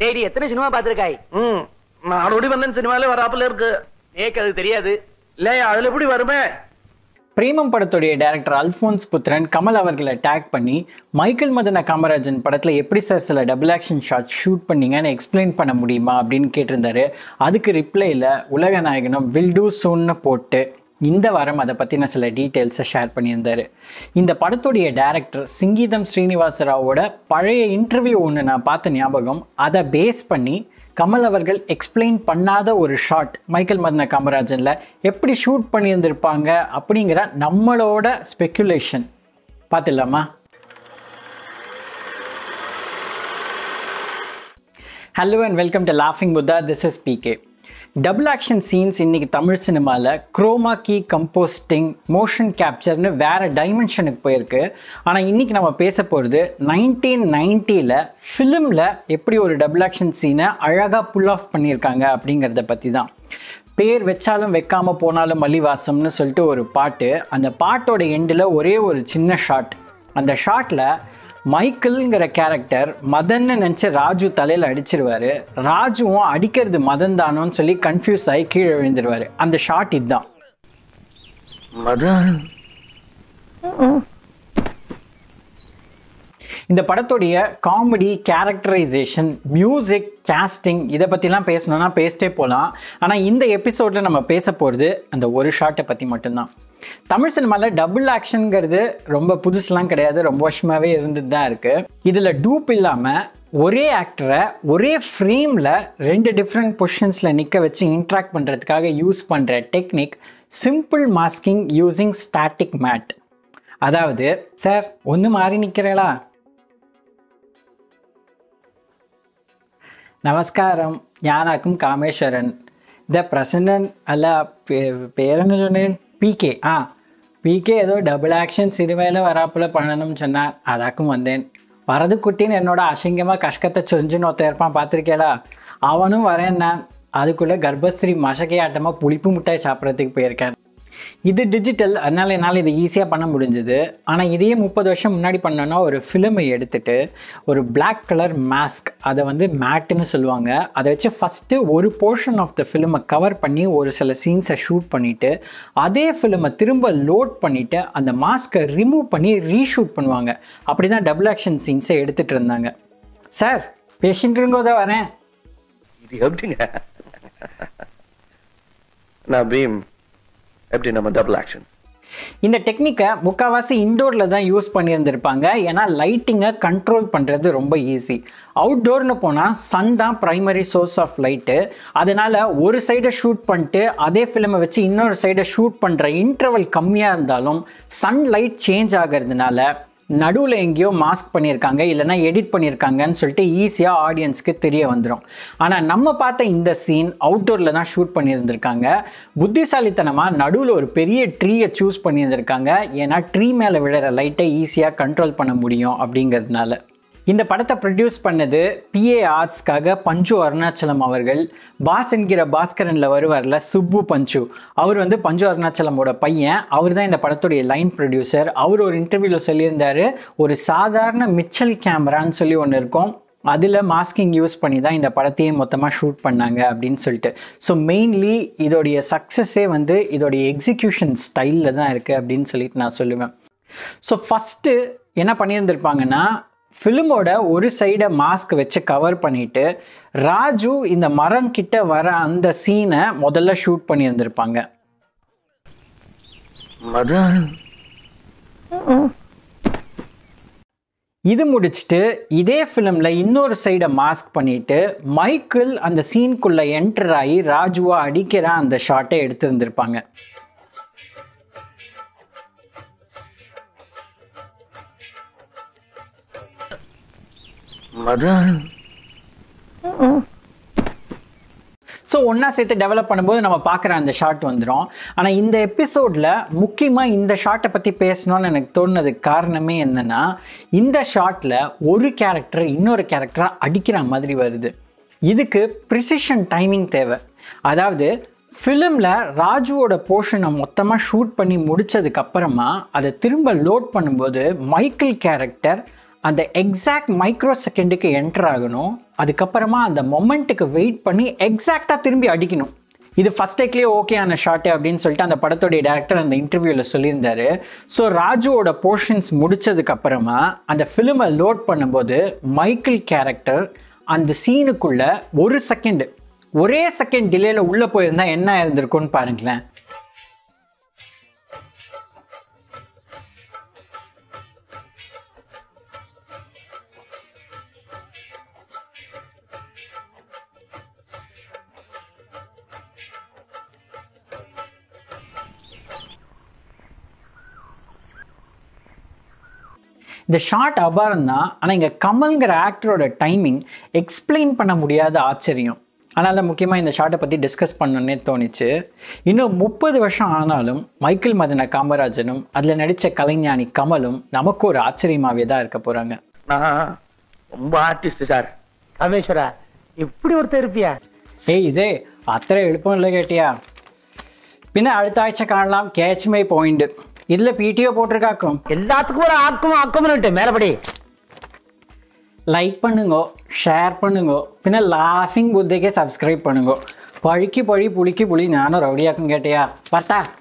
daddy எத்தனை cinema பாத்திருக்காய் ம் நாடோடி வந்தன் சினிமாலே வராப்புல இருக்கு நேக்கு அது தெரியாது இல்லையா அதுல எப்படி வருமே பிரேமம் படத்துடைய டைரக்டர் அல்ஃபோன்ஸ் புத்திரன் கமல் அவர்களை டேக் பண்ணி மைக்கேல் மதன காமராஜன் படத்தில் எப்படி சார் சில டபுள் ஆக்ஷன் ஷாட் ஷூட் பண்ணீங்கன்னு எக்ஸ்பிளைன் பண்ண முடியுமா அப்படின்னு கேட்டிருந்தாரு அதுக்கு ரிப்ளையில் உலக நாயகனும் வில் டூ சூன்னு போட்டு இந்த வாரம் அதை பற்றின சில டீட்டெயில்ஸை ஷேர் பண்ணியிருந்தாரு இந்த படத்துடைய டைரக்டர் சிங்கீதம் ஸ்ரீனிவாச ராவோட பழைய இன்டர்வியூ ஒன்று நான் பார்த்த ஞாபகம் அதை பேஸ் பண்ணி கமல் அவர்கள் எக்ஸ்பிளைன் பண்ணாத ஒரு ஷாட் மைக்கேல் மதன காமராஜனில் எப்படி ஷூட் பண்ணியிருந்திருப்பாங்க அப்படிங்கிற நம்மளோட ஸ்பெக்குலேஷன் பார்த்துடலாமா ஹலோ அண்ட் வெல்கம் டு லாஃபிங் Buddha this is PK double action scenes இன்னைக்கு தமிழ் சினிமாவில் குரோமா கீ கம்போஸ்டிங் மோஷன் கேப்சர்னு வேற டைமென்ஷனுக்கு போயிருக்கு ஆனால் இன்னைக்கு நம்ம பேச போகிறது நைன்டீன் நைன்ட்டியில் ஃபிலிமில் எப்படி ஒரு டபுள் ஆக்ஷன் சீனை அழகாக புல் ஆஃப் பண்ணியிருக்காங்க அப்படிங்கிறத பற்றி தான் பேர் வச்சாலும் வைக்காம போனாலும் மல்லிவாசம்னு சொல்லிட்டு ஒரு பாட்டு அந்த பாட்டோட எண்டில் ஒரே ஒரு சின்ன ஷாட் அந்த ஷாட்டில் மைக்கிள்ங்கிற கேரக்டர் மதன்னு நினச்சி ராஜு தலையில் அடிச்சிருவாரு ராஜுவும் அடிக்கிறது மதன் தானோன்னு சொல்லி கன்ஃபியூஸ் ஆகி கீழே விழுந்துருவாரு அந்த ஷாட் இதுதான் மதன் இந்த படத்துடைய காமெடி கேரக்டரைசேஷன் மியூசிக் கேஸ்டிங் இதை பற்றிலாம் பேசணும்னா பேசிட்டே போகலாம் ஆனால் இந்த எபிசோடில் நம்ம பேச போகிறது அந்த ஒரு ஷாட்டை பற்றி மட்டும்தான் தமிழ் சினிமாவில் டபுள் ஆக்ஷனுங்கிறது ரொம்ப புதுசுலாம் கிடையாது ரொம்ப வருஷமாகவே இருந்துட்டு தான் இருக்குது இதில் டூப் இல்லாமல் ஒரே ஆக்டரை ஒரே ஃப்ரேமில் ரெண்டு டிஃப்ரெண்ட் பொசிஷன்ஸில் நிற்க வச்சு இன்ட்ராக்ட் பண்ணுறதுக்காக யூஸ் பண்ணுற technique simple masking using static matte அதாவது சார் ஒன்று மாறி நிற்கிறீங்களா നമസ്കാരം ഞാനാക്കും കാമേശ്വരൻ ദ പ്രസൻറ്റൻ അല്ല പേ- പേരെന്ന് சொன்னேன் பிகே ஆ பிகே ஏதோ டபுள் ஆக்ஷன் சினிமையில் வராப்புல பண்ணணும்னு சொன்னார் அதாக்கும் வந்தேன் வரது குட்டின்னு என்னோட அசிங்கமாக கஷ்டத்தை சொரிஞ்சுன்னு ஒருத்தன் இருப்பான் பார்த்துருக்கேடா அவனும் வரேன் நான் அதுக்குள்ளே கர்ப்பஸ்திரி மசக்கையாட்டமாக புளிப்பு மிட்டாய் சாப்பிட்றதுக்கு போயிருக்கேன் இது டிஜிட்டல் அதனால் என்னால் இதை ஈஸியாக பண்ண முடிஞ்சது ஆனால் இதையே முப்பது வருஷம் முன்னாடி பண்ணோன்னா ஒரு ஃபிலிமை எடுத்துட்டு ஒரு Black கலர் மாஸ்க் அதை வந்து மேட்டுன்னு சொல்லுவாங்க அதை வச்சு ஃபஸ்ட்டு ஒரு போர்ஷன் ஆஃப் த ஃபிலிமை கவர் பண்ணி ஒரு சில சீன்ஸை ஷூட் பண்ணிவிட்டு அதே ஃபிலிமை திரும்ப லோட் பண்ணிவிட்டு அந்த மாஸ்க்கை ரிமூவ் பண்ணி ரீஷூட் பண்ணுவாங்க அப்படி தான் டபுள் ஆக்ஷன் சீன்ஸை எடுத்துகிட்டு இருந்தாங்க சார் பேஷண்ட் இருங்கோதான் வரேன் இது எப்படிங்க நான் பீம் எப்படி நம்ம டபுள் ஆக்ஷன் இந்த டெக்னிக்கை முக்கால்வாசி இன்டோரில் தான் யூஸ் பண்ணியிருந்திருப்பாங்க ஏன்னா லைட்டிங்கை கண்ட்ரோல் பண்ணுறது ரொம்ப ஈஸி அவுட்டோர்னு போனால் சன் தான் ப்ரைமரி சோர்ஸ் ஆஃப் லைட்டு அதனால் ஒரு சைடை ஷூட் பண்ணிட்டு அதே ஃபிலிமை வச்சு இன்னொரு சைடை ஷூட் பண்ணுற இன்டர்வல் கம்மியாக இருந்தாலும் சன் லைட் சேஞ்ச் ஆகிறதுனால நடுவில் எங்கேயோ மாஸ்க் பண்ணியிருக்காங்க இல்லைன்னா எடிட் பண்ணியிருக்காங்கன்னு சொல்லிட்டு ஈஸியாக ஆடியன்ஸ்க்கு தெரிய வந்துடும் ஆனால் நம்ம பார்த்த இந்த சீன் அவுட்டோரில் தான் ஷூட் பண்ணியிருந்திருக்காங்க புத்திசாலித்தனமாக நடுவில் ஒரு பெரிய ட்ரீயை சூஸ் பண்ணியிருந்திருக்காங்க ஏன்னா ட்ரீ மேலே விழுற லைட்டை ஈஸியாக கண்ட்ரோல் பண்ண முடியும் அப்படிங்கிறதுனால இந்த படத்தை ப்ரொடியூஸ் பண்ணது பிஏ ஆர்ட்ஸ்க்காக பஞ்சு அருணாச்சலம் அவர்கள் பாஸ் என்கிற பாஸ்கரனில் வருவார்ல சுப்பு பஞ்சு அவர் வந்து பஞ்சு அருணாச்சலமோட பையன் அவர் தான் இந்த படத்துடைய லைன் ப்ரொடியூசர் அவர் ஒரு இன்டர்வியூவில் சொல்லியிருந்தாரு ஒரு சாதாரண மிச்சல் கேமரான்னு சொல்லி ஒன்று இருக்கும் அதில் மாஸ்கிங் யூஸ் பண்ணி தான் இந்த படத்தையே மொத்தமாக ஷூட் பண்ணாங்க அப்படின்னு சொல்லிட்டு ஸோ மெயின்லி இதோடைய சக்ஸஸே வந்து இதோடைய எக்ஸிக்யூஷன் ஸ்டைலில் தான் இருக்குது அப்படின்னு சொல்லிட்டு நான் சொல்லுவேன் ஸோ ஃபஸ்ட்டு என்ன பண்ணியிருந்திருப்பாங்கன்னா ஃபிலிமோட ஒரு சைடை மாஸ்க் வச்சு கவர் பண்ணிட்டு ராஜு இந்த மரம் கிட்ட வர அந்த சீனை முதல்ல ஷூட் பண்ணியிருந்திருப்பாங்க மதன் இது முடிச்சுட்டு இதே ஃபிலிமில் இன்னொரு சைடை மாஸ்க் பண்ணிட்டு மைக்கிள் அந்த சீனுக்குள்ளே என்டர் ஆகி ராஜுவா அடிக்கிற அந்த ஷாட்டை எடுத்திருந்திருப்பாங்க மதன் ஸோ ஒன்றா சேர்த்து டெவலப் பண்ணும்போது நம்ம பார்க்குற அந்த ஷாட் வந்துடும் ஆனால் இந்த எபிசோடில் முக்கியமாக இந்த ஷாட்டை பற்றி பேசணும்னு எனக்கு தோணுனதுக்கு காரணமே என்னென்னா இந்த ஷாட்டில் ஒரு கேரக்டர் இன்னொரு கேரக்டரை அடிக்கிற மாதிரி வருது இதுக்கு ப்ரிசிஷன் டைமிங் தேவை அதாவது ஃபிலிமில் ராஜுவோட போர்ஷனை மொத்தமாக ஷூட் பண்ணி முடிச்சதுக்கு அப்புறமா அதை திரும்ப லோட் பண்ணும்போது மைக்கேல் கேரக்டர் அந்த எக்ஸாக்ட் மைக்ரோ செகண்டுக்கு என்டர் ஆகணும் அதுக்கப்புறமா அந்த மொமெண்ட்டுக்கு வெயிட் பண்ணி எக்ஸாக்டாக திரும்பி அடிக்கணும் இது ஃபஸ்ட் டேக்லேயே ஓகே ஆன ஷாட்டு அப்படின்னு சொல்லிட்டு அந்த படத்துடைய டேரக்டர் அந்த இன்டர்வியூவில் சொல்லியிருந்தாரு ஸோ ராஜுவோட போர்ஷன்ஸ் முடிச்சதுக்கு அப்புறமா அந்த ஃபிலிமை லோட் பண்ணும்போது மைக்கேல் கேரக்டர் அந்த சீனுக்குள்ள ஒரு செகண்ட் ஒரே செகண்ட் டிலேல உள்ள போயிருந்தா என்ன இருந்திருக்கும்னு பாருங்களேன் இந்த ஷார்ட் அபாரம் தான் ஆனால் இங்கே கமல்ங்கிற ஆக்டரோட டைமிங் எக்ஸ்பிளைன் பண்ண முடியாத ஆச்சரியம் அதனால தான் முக்கியமாக இந்த ஷார்ட்டை பற்றி டிஸ்கஸ் பண்ணணுன்னே தோணுச்சு இன்னும் முப்பது வருஷம் ஆனாலும் மைக்கேல் மதன காமராஜனும் அதில் நடித்த கலைஞானி கமலும் நமக்கு ஒரு ஆச்சரியமாகவே தான் இருக்க போகிறாங்க நான் ரொம்ப ஆர்டிஸ்ட் சார் காமேஸ்வரா இப்படி ஒருத்தர் இருப்பியா ஏய் இதே அத்தனை எழுப்பம் இல்லை கேட்டியா பின்ன அடுத்த ஆഴ്ച കാണலாம் கேட்ச் மை பாயிண்ட் இதில் பிடிஓ போட்டிருக்காக்கும் எல்லாத்துக்கும் ஒரு ஆக்கும் ஆக்கம்னு மேலபடி லைக் பண்ணுங்க ஷேர் பண்ணுங்க പിന്നെ ലാഫിംഗ് ബുദ്ധിക്ക് സബ്സ്ക്രൈബ് பண்ணுங்க പഴിക്ക് പഴി പുളിക്ക് പുളി ഞാനോ റൗഡിയാക്കും കേട്ടയാ പത്താ